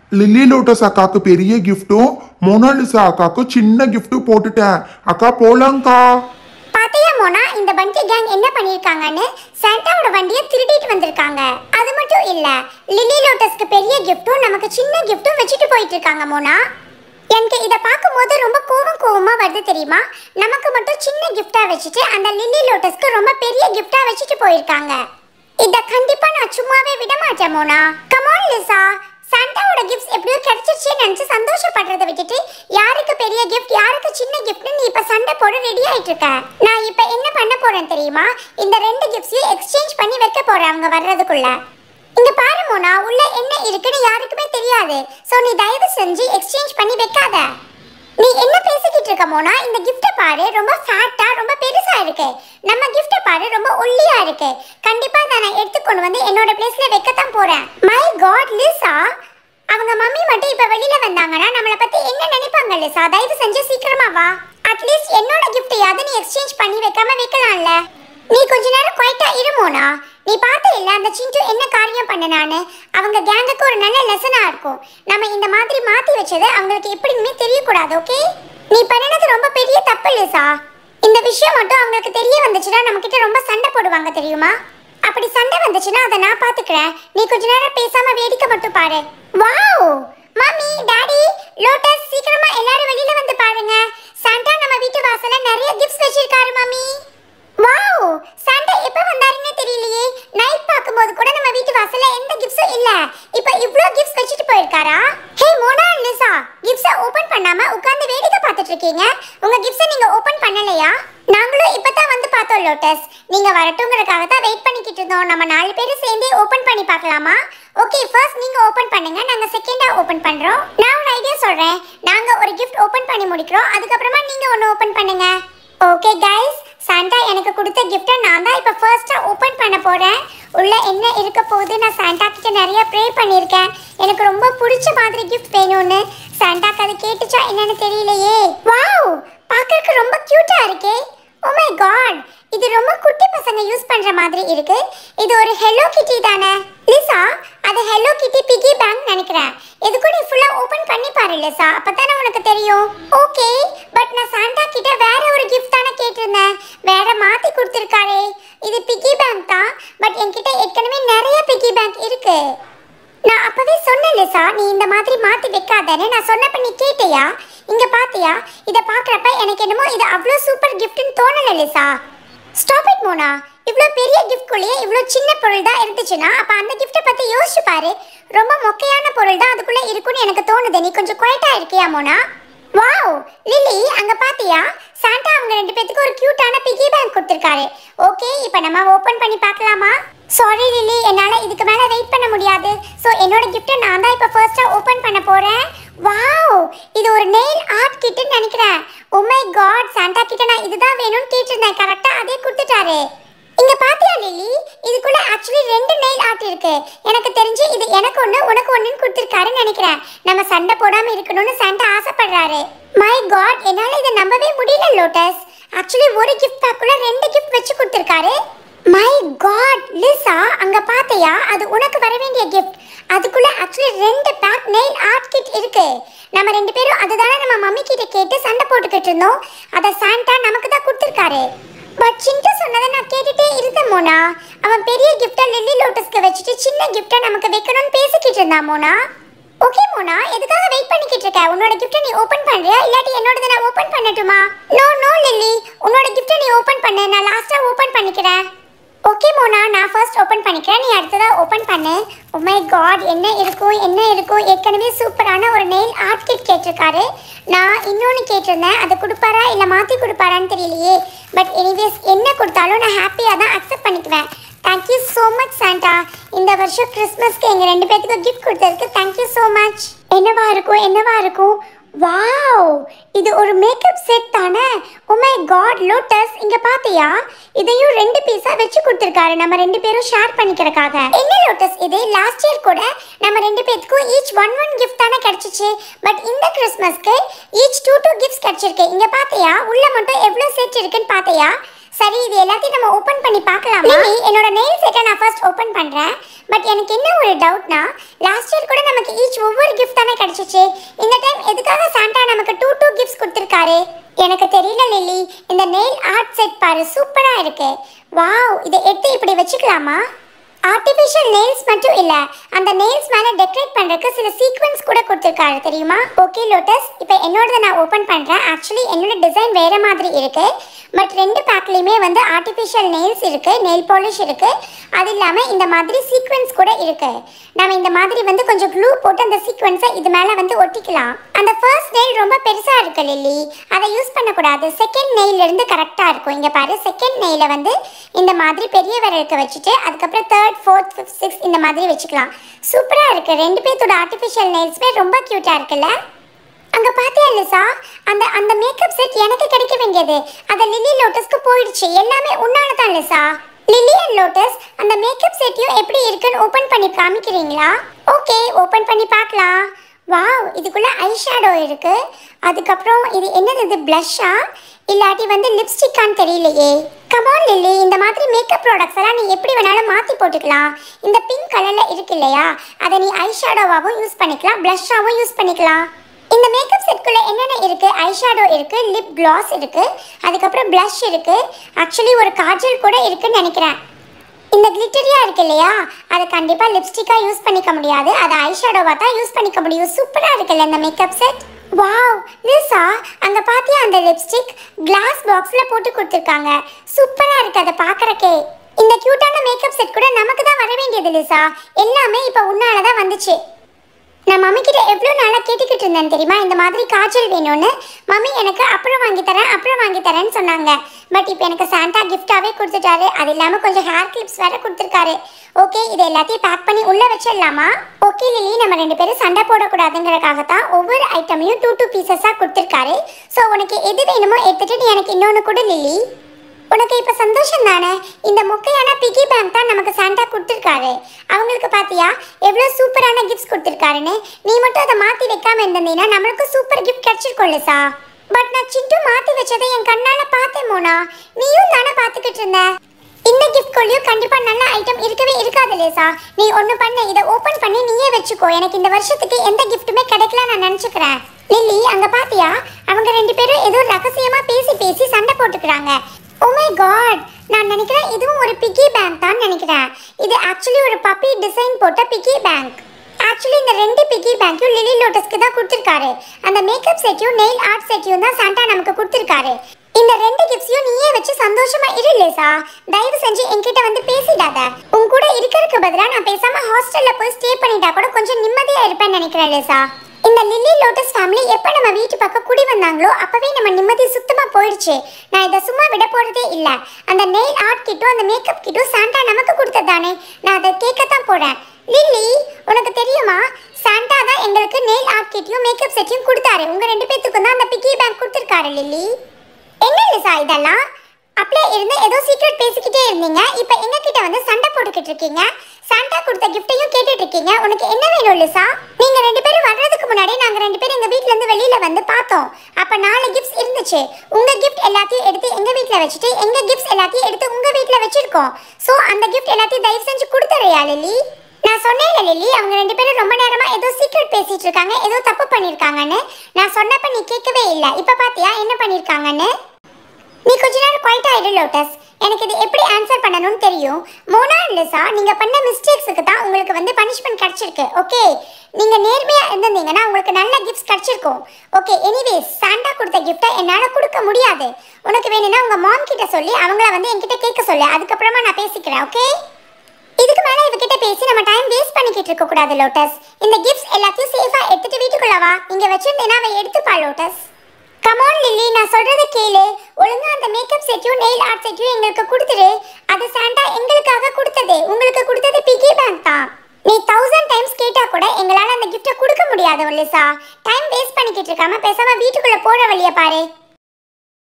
lily lotus அக்காக்கு பெரிய கிஃப்ட்டும் Mona Lisa அக்காக்கு சின்ன கிஃப்ட்டும் போட்டுட்டேன் அக்கா போலாங்க்கா பாத்தியா மோனா இந்த பண்டி கேங் என்ன பண்ணிருக்காங்கன்னு சாண்டாவோட வண்டியை திருடிட்டு வந்திருக்காங்க அது மட்டும் இல்ல லிலி லோட்டஸ்க்கு பெரிய கிஃப்ட்டும் நமக்கு சின்ன கிஃப்ட்டும் வச்சுட்டு போயிட்டு இருக்காங்க மோனா எனக்கு இதை பார்க்கும்போது ரொம்ப கோவம் கோவமா வருது தெரியுமா நமக்கு மட்டும் சின்ன கிஃப்டா வச்சுட்டு அந்த லில்லி லோட்டஸ்க்கு ரொம்ப பெரிய கிஃப்டா வச்சுட்டு போயிருக்காங்க இத கண்டிப்பா நான் சும்மாவே விட மாட்டேன் மோனா கமான் லிசா சாண்டாவோட கிஃப்ட்ஸ் எப்படியோ கிடைச்சிருச்சே நினைச்சு சந்தோஷப்படுறதை விட்டுட்டு யாருக்கு பெரிய கிஃப்ட் யாருக்கு சின்ன கிஃப்ட்னு நீ இப்ப சண்டை போட ரெடி ஆயிட்டு இருக்க நான் இப்ப என்ன பண்ண போறேன் தெரியுமா இந்த ரெண்டு கிஃப்ட்ஸையும் எக்ஸ்சேஞ்ச் பண்ணி வைக்க போறேன் அவங்க வர்றதுக்குள்ள இங்க பாரு மோனா உள்ள என்ன இருக்குன்னு யாருக்குமே தெரியாது சோ நீ தயவு செஞ்சு எக்ஸ்சேஞ்ச் பண்ணி வைக்காத நீ என்ன பேசிக்கிட்டு இருக்க மோனா இந்த கிஃப்ட்டை பாரு ரொம்ப ஃபேட்டா ரொம்ப பெருசா இருக்கு நம்ம கிஃப்ட்டை பாரு ரொம்ப ஒல்லியா இருக்கு கண்டிப்பா இதை நான் எடுத்து கொண்டு வந்து என்னோட பிளேஸ்ல வைக்கத்தான் போறேன் மை காட் லிசா அவங்க மம்மி மட்டும் இப்ப வெளியில வந்தாங்கன்னா நம்மள பத்தி என்ன நினைப்பாங்க லிசா தயவு செஞ்சு சீக்கிரமா வா அட்லீஸ்ட் என்னோட கிஃப்ட்டையாவது நீ எக்ஸ்சேஞ்ச் பண்ணி வைக்காம வைக்கலாம்ல நீ கொஞ்ச நேரம் குவைட்டா இருமோனா நீ பார்த்த இல்ல அந்த சிண்டு என்ன காரியம் பண்ணனான்னு அவங்க கேங்குக்கு ஒரு நல்ல லெசனா இருக்கும் நம்ம இந்த மாதிரி மாத்தி வச்சது அவங்களுக்கு எப்படியுமே தெரியக்கூடாது ஓகே நீ பண்ணினது ரொம்ப பெரிய தப்பு லிசா இந்த விஷயம் மட்டும் அவங்களுக்கு தெரிய வந்துச்சுன்னா நம்ம கிட்ட ரொம்ப சண்டை போடுவாங்க தெரியுமா அப்படி சண்டை வந்துச்சுன்னா அதை நான் பாத்துக்கிறேன் நீ கொஞ்ச நேரம் பேசாம வேடிக்கை மட்டும் பாரு வாவ் மம்மி டாடி லோட்டஸ் சீக்கிரமா எல்லாரும் வெளியில வந்து பாருங்க சாண்டா நம்ம வீட்டு வாசல்ல நிறைய கிஃப்ட்ஸ் வச்சிருக்காரு மம்மி வாவ் சாண்டா எப்ப வந்தாருன்னு தெரியலையே நைட் பார்க்கும்போது கூட நம்ம வீட்டு வாசல்ல எந்த கிஃப்ட்ஸும் இல்ல இப்போ இவ்ளோ கிஃப்ட்ஸ் வச்சுட்டு போயிருக்காரா ஹே மோனா லிசா கிஃப்ட்ஸை ஓபன் பண்ணாம உட்கார்ந்து வேடிக்கை பார்த்துட்டு இருக்கீங்க உங்க கிஃப்ட்ஸை நீங்க ஓபன் பண்ணலையா நாங்களும் இப்பதான் வந்து பார்த்தோம் லோட்டஸ் நீங்க வரட்டுங்கிறதுக்காக தான் வெயிட் பண்ணிக்கிட்டு இருந்தோம் நம்ம நாலு பேரும் சேர்ந்தே ஓபன் பண்ணி பார்க்கலாமா ஓகே ஃபர்ஸ்ட் நீங்க ஓபன் பண்ணுங்க நாங்க செகண்டா ஓபன் பண்றோம் நான் ஒரு ஐடியா சொல்றேன் நாங்க ஒரு கிஃப்ட் ஓபன் பண்ணி முடிக்கிறோம் அதுக்கப்புறமா நீங்க ஒன்னு ஓபன் பண்ணுங்க ஓகே கைஸ் சாண்டா எனக்கு கொடுத்த கிஃப்ட்டை நான் தான் இப்போ ஃபர்ஸ்ட்டாக ஓப்பன் பண்ண போகிறேன் உள்ள என்ன இருக்க போகுது நான் சாண்டா கிட்ட நிறைய ப்ரே பண்ணியிருக்கேன் எனக்கு ரொம்ப பிடிச்ச மாதிரி கிஃப்ட் வேணும்னு சாண்டாக்கு அது கேட்டுச்சா என்னன்னு தெரியலையே வாவ் பார்க்கறதுக்கு ரொம்ப க்யூட்டாக இருக்கே ஓ மை காட் இது ரொம்ப குட்டி பசங்க யூஸ் பண்ற மாதிரி இருக்கு இது ஒரு ஹெலோ கிட்டி தானே லிசா அது ஹெலோ கிட்டி பிகி பேங்க் நினைக்கிறேன் எதுக்கும் நீ ஃபுல்லா ஓபன் பண்ணி பாரு லிசா அப்பதானே உனக்கு தெரியும் ஓகே பட் நான் சாண்டா கிட்ட வேற ஒரு கிஃப்ட் தானே கேட்டிருந்தேன் வேற மாத்தி கொடுத்துருக்காரே இது பிகி பேங்க் தான் பட் என்கிட்ட ஏற்கனவே நிறைய பிகி பேங்க் இருக்கு நான் அப்பவே சொன்னேன் லிசா நீ இந்த மாதிரி மாத்தி வைக்காதன்னு நான் சொன்னப்ப நீ கேட்டியா இங்க பாத்தியா இத பாக்குறப்ப எனக்கு என்னமோ இது அவ்வளோ சூப்பர் கிஃப்ட்னு தோணல லிசா ஸ்டாப் இட் மோனா இவ்வளோ பெரிய கிஃப்ட்குள்ளேயே இவ்வளோ சின்ன பொருள் தான் இருந்துச்சுன்னா அப்போ அந்த கிஃப்ட்டை பற்றி யோசிச்சு பாரு ரொம்ப மொக்கையான பொருள் தான் அதுக்குள்ளே இருக்குன்னு எனக்கு தோணுது நீ கொஞ்சம் குவைட்டா இருக்கியா மோனா வாவ் லிலி அங்க பாத்தியா சாண்டா அவங்க ரெண்டு பேத்துக்கு ஒரு கியூட்டான பிகி பேங்க் கொடுத்திருக்காரு ஓகே இப்போ நம்ம ஓபன் பண்ணி பார்க்கலாமா சாரி லிலி என்னால இதுக்கு மேல வெயிட் பண்ண முடியாது சோ என்னோட கிஃப்ட்டை நான் தான் இப்போ ஃபர்ஸ்டா ஓபன் பண்ண போறேன் வாவ் இது ஒரு நெயில் ஆர்ட் கிட்னு நினைக்கிறேன் ஓ மை காட் சாண்டா கிட்ட நான் இதுதான் வேணும்னு கேட்டிருந்தேன் கரெக்டா அதே கொடுத்துட்டாரு இங்க பாத்தியா லிலி இதுக்குள்ள ஆக்சுவலி ரெண்டு நெயில் ஆர்ட் இருக்கு எனக்கு தெரிஞ்சு இது எனக்கு ஒண்ணு உனக்கு ஒண்ணுன்னு கொடுத்திருக்காருன்னு நினைக்கிறேன் நம்ம சண்டை போடாம இருக்கணும்னு சாண்டா ஆசைப்படுறாரு மை காட் என்னால இதை நம்பவே முடியல லோட்டஸ் ஆக்சுவலி ஒரு கிஃப்ட் பேக்குள்ள ரெண்டு கிஃப்ட் வச்சு கொடுத்திருக்காரு மை காட் லிசா அங்க பாத்தியா அது உனக்கு வர வேண்டிய கிஃப்ட் அதுக்குள்ள ஆக்சுவலி ரெண்டு பேக் நெயில் ஆர்ட் கிட் இருக்கு நம்ம ரெண்டு பேரும் அதுதானே நம்ம மம்மி கிட்ட கேட்டு சண்டை போட்டுக்கிட்டு இருந்தோம் அதை சாண்டா நமக்கு தான் கொடுத்திருக்காரு பட் சிண்டு சொன்னதை நான் கேட்டுட்டே இருந்தேன் மோனா அவன் பெரிய கிஃப்டை லில்லி லோட்டஸ்க்கு வச்சுட்டு சின்ன கிஃப்டை நமக்கு வைக்கணும்னு பேசிக்கிட்டு இருந்தான் மோனா ஓகே மோனா எதுக்காக வெயிட் பண்ணிக்கிட்டு இருக்க உன்னோட கிஃப்ட்டை நீ ஓபன் பண்றியா இல்லாட்டி என்னோடத நான் ஓபன் பண்ணட்டுமா நோ நோ லில்லி உன்னோட கிஃப்ட்டை நீ ஓபன் பண்ணு நான் லாஸ்டா ஓபன் பண்ணிக்கிறேன் ஓகே மோனா நான் ஃபர்ஸ்ட் ஓபன் பண்ணிக்கிறேன் நீ அடுத்ததா ஓபன் பண்ணு ஓ மை காட் என்ன இருக்கும் என்ன இருக்கும் ஏற்கனவே சூப்பரான ஒரு நெயில் ஆர்ட் கிட் கேட்டிருக்காரு நான் இன்னொன்று கேட்டிருந்தேன் அதை கொடுப்பாரா இல்லை மாற்றி கொடுப்பாரான்னு தெரியலையே பட் எனிவேஸ் என்ன கொடுத்தாலும் நான் ஹாப்பியாக தான் அக்செப்ட் பண்ணிக்குவேன் தேங்க்யூ ஸோ மச் சாண்டா இந்த வருஷம் கிறிஸ்மஸ்க்கு எங்கள் ரெண்டு பேத்துக்கும் கிஃப்ட் கொடுத்ததுக்கு தேங்க்யூ ஸோ மச் என்னவா இருக்கும் என்னவா இருக்கும் வாவ் இது ஒரு மேக்கப் செட் தானே ஓ மை காட் லோட்டஸ் இங்க பாத்தியா இதையும் ரெண்டு பீஸா வச்சு கொடுத்திருக்காரு நம்ம ரெண்டு பேரும் ஷேர் பண்ணிக்கிறதுக்காக என்ன லோட்டஸ் இது லாஸ்ட் இயர் கூட நம்ம ரெண்டு பேத்துக்கும் ஈச் ஒன் ஒன் கிஃப்ட் தானே கிடைச்சிச்சு பட் இந்த கிறிஸ்மஸ்க்கு ஈச் டூ டூ கிஃப்ட்ஸ் கிடைச்சிருக்கு இங்க பாத்தியா உள்ள மட்டும் எவ்வளவு செட் இருக்குன்னு பாத்தியா சரி இது எல்லாத்தையும் நம்ம ஓபன் பண்ணி பார்க்கலாமா என்னோட நெயில் செட்டை நான் ஃபர்ஸ்ட் ஓபன் பண்றேன் பட் எனக்கு என்ன ஒரு டவுட்னா லாஸ்ட் இயர் கூட நமக்கு ஈச் ஒவ்வொரு gift கிஃப்ட் தானே கிடைச்சிச்சு இந்த டைம் எதுக்காக சாண்டா நமக்கு டூ டூ கிஃப்ட்ஸ் கொடுத்துருக்காரு எனக்கு தெரியல லில்லி இந்த நெயில் ஆர்ட் செட் பாரு சூப்பரா இருக்கு வாவ் இதை எடுத்து இப்படி வச்சுக்கலாமா ஆர்டிஃபிஷியல் நெயில்ஸ் மட்டும் இல்ல அந்த நெயில்ஸ் மேல டெக்கரேட் பண்றதுக்கு சில சீக்வென்ஸ் கூட கொடுத்துருக்காரு தெரியுமா ஓகே லோட்டஸ் இப்போ என்னோடத நான் ஓபன் பண்றேன் ஆக்சுவலி என்னோட டிசைன் வேற மாதிரி இருக்கு பட் ரெண்டு பேக்லயுமே வந்து ஆர்டிஃபிஷியல் நெயில்ஸ் இருக்கு நெயில் பாலிஷ் இருக்கு அது இல்லாம இந்த மாதிரி சீக்வென்ஸ் கூட இருக்கு நம்ம இந்த மாதிரி வந்து கொஞ்சம் க்ளூ போட்டு அந்த சீக்வென்ஸை இது மேல வந்து ஒட்டிக்கலாம் அந்த ஃபர்ஸ்ட் நெயில் ரொம்ப பெருசா இருக்கு லில்லி அதை யூஸ் பண்ணக்கூடாது செகண்ட் நெயில் இருந்து கரெக்டா இருக்கும் இங்க பாரு செகண்ட் நெயில வந்து இந்த மாதிரி பெரிய விரலுக்கு வச்சுட்டு அதுக்கப்புறம் தேர்ட் ஃபோர்த் ஃபிஃப்த் சிக்ஸ் இந்த மாதிரி வச்சுக்கலாம் சூப்பரா இருக்கு ரெண்டு பேர்த்தோட ஆர்டிஃபிஷியல் நெயில்ஸுமே ரொம்ப கியூட்டா இருக்குல்ல அங்க பாத்தியா லிசா அந்த அந்த மேக்கப் செட் எனக்கு கிடைக்க வேண்டியது அது லில்லி லோட்டஸ்க்கு போயிடுச்சு எல்லாமே உன்னால தான் லிசா லில்லி அண்ட் லோட்டஸ் அந்த மேக்கப் செட்டையும் எப்படி இருக்குன்னு ஓபன் பண்ணி காமிக்கிறீங்களா ஓகே ஓபன் பண்ணி பார்க்கலாம் வாவ் இதுக்குள்ள ஐ ஷேடோ இருக்கு அதுக்கப்புறம் இது என்னது இது ப்ளஷ்ஷா இல்லாட்டி வந்து லிப்ஸ்டிக்கான்னு தெரியலையே கமான் லில்லி இந்த மாதிரி மேக்கப் ப்ராடக்ட்ஸ் எல்லாம் நீ எப்படி வேணாலும் மாற்றி போட்டுக்கலாம் இந்த பிங்க் கலரில் இருக்கு இல்லையா அதை நீ ஐ ஷேடோவாகவும் யூஸ் பண்ணிக்கலாம் ப்ளஷ்ஷாகவும் யூஸ் பண்ணிக்கலாம் இந்த மேக்கப் செட்குள்ள என்னென்ன இருக்கு ஐஷேடோ இருக்கு லிப் கிளாஸ் இருக்கு அதுக்கப்புறம் blush இருக்கு ஆக்சுவலி ஒரு காஜல் கூட இருக்குன்னு நினைக்கிறேன் இந்த கிளிட்டரியா இருக்கு இல்லையா அதை கண்டிப்பா லிப்ஸ்டிக்கா யூஸ் பண்ணிக்க முடியாது அதை ஐஷேடோவா தான் யூஸ் பண்ணிக்க முடியும் சூப்பரா இருக்குல்ல இந்த மேக்கப் செட் வாவ் லிசா அங்க பாத்தியா அந்த லிப்ஸ்டிக் கிளாஸ் பாக்ஸ்ல போட்டு கொடுத்துருக்காங்க சூப்பரா இருக்கு அதை பார்க்கறக்கே இந்த கியூட்டான மேக்கப் செட் கூட நமக்கு தான் வர வேண்டியது லிசா எல்லாமே இப்போ உன்னால தான் வந்துச்சு நான் மம்மி கிட்ட எவ்வளோ நாளாக கேட்டுக்கிட்டு இருந்தேன் தெரியுமா இந்த மாதிரி காய்ச்சல் வேணும்னு மம்மி எனக்கு அப்புறம் வாங்கி தரேன் அப்புறம் வாங்கி தரேன்னு சொன்னாங்க பட் இப்போ எனக்கு சாண்டா கிஃப்டாகவே கொடுத்துட்டாரு அது இல்லாமல் கொஞ்சம் ஹேர் கிளிப்ஸ் வேற கொடுத்துருக்காரு ஓகே இது எல்லாத்தையும் பேக் பண்ணி உள்ளே வச்சிடலாமா ஓகே லிலி நம்ம ரெண்டு பேரும் சண்டை போடக்கூடாதுங்கிறதுக்காக தான் ஒவ்வொரு ஐட்டமையும் டூ டூ பீசஸாக கொடுத்துருக்காரு ஸோ உனக்கு எது வேணுமோ எடுத்துட்டு நீ எனக்கு இன்னொன்று கொடு லிலி உனக்கு இப்ப சந்தோஷம் தானே இந்த மொக்கையான பிகி பேங்க் தான் நமக்கு சாண்டா கொடுத்துருக்காரு அவங்களுக்கு பாத்தியா எவ்வளவு சூப்பரான கிஃப்ட்ஸ் கொடுத்துருக்காருன்னு நீ மட்டும் அதை மாத்தி வைக்காம இருந்தீங்கன்னா நம்மளுக்கு சூப்பர் கிஃப்ட் கிடைச்சிருக்கும் லிசா பட் நான் சிண்டு மாத்தி வச்சதை என் கண்ணால பார்த்தேன் மோனா நீயும் தானே பார்த்துக்கிட்டு இருந்த இந்த கிஃப்ட் கொள்ளையும் கண்டிப்பா நல்ல ஐட்டம் இருக்கவே இருக்காது லேசா நீ ஒண்ணு பண்ணு இதை ஓபன் பண்ணி நீயே வச்சுக்கோ எனக்கு இந்த வருஷத்துக்கு எந்த கிஃப்ட்டுமே கிடைக்கல நான் நினைச்சுக்கிறேன் லில்லி அங்க பாத்தியா அவங்க ரெண்டு பேரும் ஏதோ ரகசியமா பேசி பேசி சண்டை போட்டுக்கிறாங்க ஓ மை காட் நான் நினைக்கிறேன் இதுவும் ஒரு பிக்கி பேங்க் தான் நினைக்கிறேன் இது ஆக்சுவலி ஒரு பப்பி டிசைன் போட்ட பிக்கி பேங்க் ஆக்சுவலி இந்த ரெண்டு பிக்கி பேங்க்கையும் லிலி லோட்டஸ்க்கு தான் கொடுத்துருக்காரு அந்த மேக்கப் செட்டையும் நெயில் ஆர்ட் செட்டையும் தான் சாண்டா நமக்கு கொடுத்துருக்காரு இந்த ரெண்டு கிஃப்ட்ஸையும் நீயே வச்சு சந்தோஷமா இரு லேசா தயவு செஞ்சு என்கிட்ட வந்து பேசிடாத உன் கூட இருக்கிறதுக்கு பதிலா நான் பேசாம ஹாஸ்டல்ல போய் ஸ்டே பண்ணிட்டா கூட கொஞ்சம் நிம்மதியா இருப்பேன்னு நினைக்கிறேன் லேசா இந்த லில்லி லோட்டஸ் ஃபேமிலி எப்போ நம்ம வீட்டு பக்கம் குடி வந்தாங்களோ அப்பவே நம்ம நிம்மதி சுத்தமா போயிடுச்சு நான் இதை சும்மா விட போறதே இல்ல அந்த நெயில் ஆர்ட் கிட்டும் அந்த மேக்கப் கிட்டும் சாண்டா நமக்கு கொடுத்ததானே நான் அதை கேட்கத்தான் போறேன் லில்லி உனக்கு தெரியுமா சாண்டா தான் எங்களுக்கு நெயில் ஆர்ட் கிட்டையும் மேக்கப் செட்டையும் கொடுத்தாரு உங்க ரெண்டு பேத்துக்கும் தான் அந்த பிக்கி பேங்க் கொடுத்துருக்காரு லில்லி என்ன லிசா இதெல்லாம் அப்படியே இருந்து ஏதோ சீக்ரெட் பேசிக்கிட்டே இருந்தீங்க இப்போ எங்க கிட்ட வந்து சண்டை போட்டுக்கிட்டு இருக்கீங்க சாண்டா கொடுத்த கிஃப்ட்டையும் கேட்டுட்டு இருக்கீங்க உனக்கு என்ன வேணும் லிசா நீங்க ரெண்டு பேரும் வர்றதுக்கு முன்னாடி நாங்க ரெண்டு பேரும் எங்க வீட்ல இருந்து வெளியில வந்து பார்த்தோம் அப்ப நாலு கிஃப்ட்ஸ் இருந்துச்சு உங்க கிஃப்ட் எல்லாத்தையும் எடுத்து எங்க வீட்ல வச்சுட்டு எங்க கிஃப்ட்ஸ் எல்லாத்தையும் எடுத்து உங்க வீட்ல வச்சிருக்கோம் சோ அந்த கிஃப்ட் எல்லாத்தையும் தயவு செஞ்சு கொடுத்துறியா லில்லி நான் சொன்னேன்ல லில்லி அவங்க ரெண்டு பேரும் ரொம்ப நேரமா ஏதோ சீக்ரெட் பேசிட்டு இருக்காங்க ஏதோ தப்பு பண்ணிருக்காங்கன்னு நான் சொன்னப்ப நீ கேட்கவே இல்லை இப்ப பாத்தியா என்ன பண்ணிருக்காங்கன்னு நீ கொஞ்ச நேரம் குவைட்டா இரு லோட்டஸ் எனக்கு இது எப்படி ஆன்சர் பண்ணணும்னு தெரியும் மோனா லிசா நீங்க பண்ண மிஸ்டேக்ஸுக்கு தான் உங்களுக்கு வந்து பனிஷ்மெண்ட் கிடைச்சிருக்கு ஓகே நீங்க நேர்மையா இருந்திருந்தீங்கன்னா உங்களுக்கு நல்ல கிஃப்ட்ஸ் கிடைச்சிருக்கும் ஓகே எனிவேஸ் சாண்டா கொடுத்த கிஃப்ட்டை என்னால கொடுக்க முடியாது உனக்கு வேணும்னா உங்க மாம் கிட்ட சொல்லி அவங்கள வந்து என்கிட்ட கேட்க சொல்லு அதுக்கப்புறமா நான் பேசிக்கிறேன் ஓகே இதுக்கு மேல இவகிட்ட பேசி நம்ம டைம் வேஸ்ட் பண்ணிக்கிட்டு இருக்க கூடாது லோட்டஸ் இந்த கிஃப்ட்ஸ் எல்லாத்தையும் சேஃபா எடுத்துட்டு வீட்டுக்குள்ள வா இங்க வச்சிருந்தேன்னா அவ எடுத்துப்பா லோட்டஸ் கமான் லில்லி நான் சொல்றத கேளு ஒழுங்கா அந்த மேக்கப் செட்டையும் நெயில் ஆர்ட் செட்டையும் எங்களுக்கு கொடுத்துரு அது சாண்டா எங்களுக்காக கொடுத்தது உங்களுக்கு கொடுத்தது பிகி பேங்க் தான் நீ தௌசண்ட் டைம்ஸ் கேட்டா கூட எங்களால அந்த கிஃப்ட்டை கொடுக்க முடியாது லிசா டைம் வேஸ்ட் பண்ணிக்கிட்டு இருக்காம பேசாம வீட்டுக்குள்ள போற வழியை பாரு